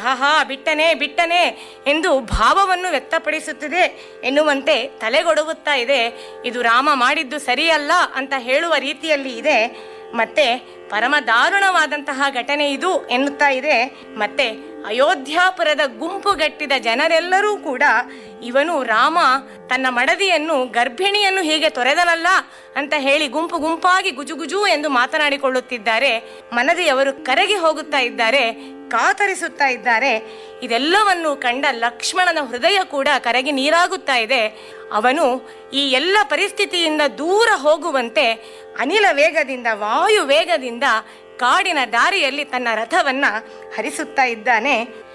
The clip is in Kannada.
ಆಹಾಹಾ ಬಿಟ್ಟನೆ ಬಿಟ್ಟನೆ ಎಂದು ಭಾವವನ್ನು ವ್ಯಕ್ತಪಡಿಸುತ್ತಿದೆ ಎನ್ನುವಂತೆ ತಲೆಗೊಡಗುತ್ತಾ ಇದೆ ಇದು ರಾಮ ಮಾಡಿದ್ದು ಸರಿಯಲ್ಲ ಅಂತ ಹೇಳುವ ರೀತಿಯಲ್ಲಿ ಇದೆ ಮತ್ತೆ ಪರಮ ದಾರುಣವಾದಂತಹ ಘಟನೆ ಇದು ಎನ್ನುತ್ತಾ ಇದೆ ಮತ್ತೆ ಅಯೋಧ್ಯಾಪುರದ ಗುಂಪುಗಟ್ಟಿದ ಜನರೆಲ್ಲರೂ ಕೂಡ ಇವನು ರಾಮ ತನ್ನ ಮಡದಿಯನ್ನು ಗರ್ಭಿಣಿಯನ್ನು ಹೀಗೆ ತೊರೆದನಲ್ಲ ಅಂತ ಹೇಳಿ ಗುಂಪು ಗುಂಪಾಗಿ ಗುಜುಗುಜು ಎಂದು ಮಾತನಾಡಿಕೊಳ್ಳುತ್ತಿದ್ದಾರೆ ಮನದಿಯವರು ಕರಗಿ ಹೋಗುತ್ತಾ ಇದ್ದಾರೆ ಕಾತರಿಸುತ್ತಾ ಇದ್ದಾರೆ ಇದೆಲ್ಲವನ್ನು ಕಂಡ ಲಕ್ಷ್ಮಣನ ಹೃದಯ ಕೂಡ ಕರಗಿ ನೀರಾಗುತ್ತಾ ಇದೆ ಅವನು ಈ ಎಲ್ಲ ಪರಿಸ್ಥಿತಿಯಿಂದ ದೂರ ಹೋಗುವಂತೆ ಅನಿಲ ವೇಗದಿಂದ ವಾಯು ವೇಗದಿಂದ ಕಾಡಿನ ದಾರಿಯಲ್ಲಿ ತನ್ನ ರಥವನ್ನ ಹರಿಸುತ್ತಾ ಇದ್ದಾನೆ